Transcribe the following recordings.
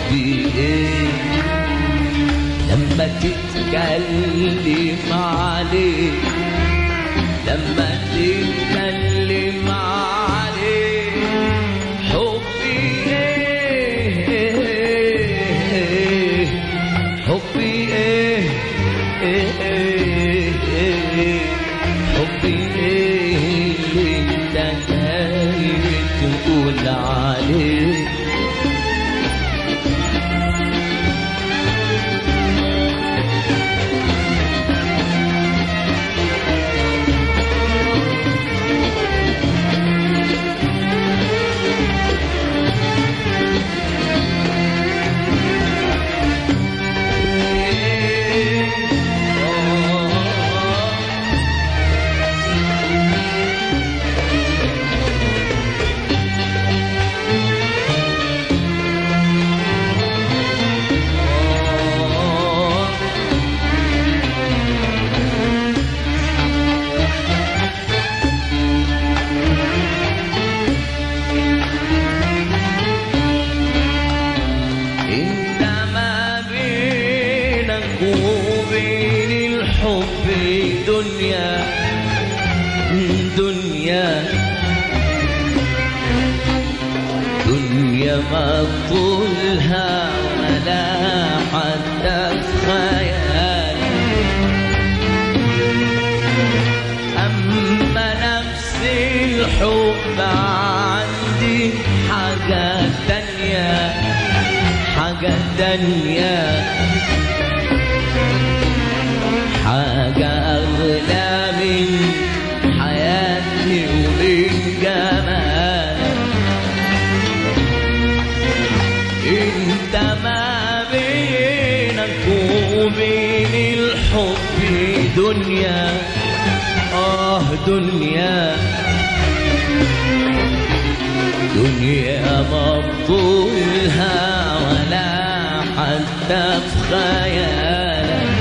حبي ايه لما تتكلم عليه لما تتكلم عليه حبي ايه حبي ايه إيه إيه إيه حبي ايه اللي انت جاي تقول عليه انت ما بينك وبين الحب دنيا دنيا دنيا ما طولها ولا حتى في خيال أما نفس الحب عندي حاجة تانية حاجة تانية حاجة أغلى من حياتي ومن جمالك انت ما بينك وبين الحب دنيا اه دنيا دنيا مبطولها ولا حتى في خيالك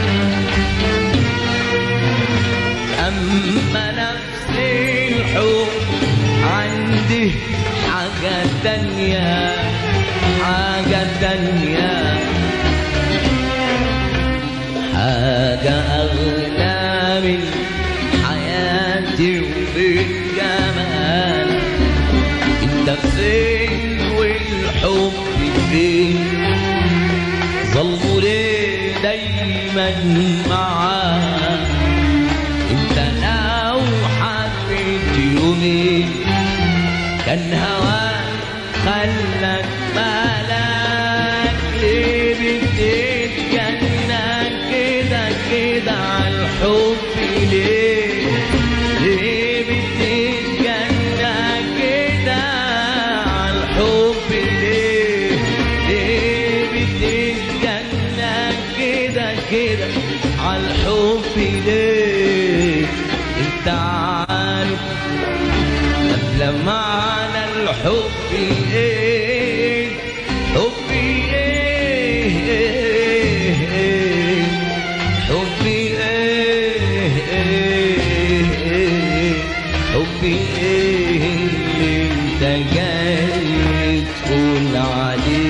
أما نفس الحب عندي حاجة تانية حاجة تانية حاجة أغلى من حياتي ومن جمالك انت فين والحب فين ظلموا ليه دايما معاك انت لو حبيت يومين كان هواك خلك مالك ليه بتتجنن كده كده عالحب ليه ليه بتتجنن كده عالحب ليه ليه بتتجنن كده كده عالحب ليه انت عارف قبل معنى الحب ايه حبي ايه حبي ايه حبي ايه اللي انت جاي تقول عليه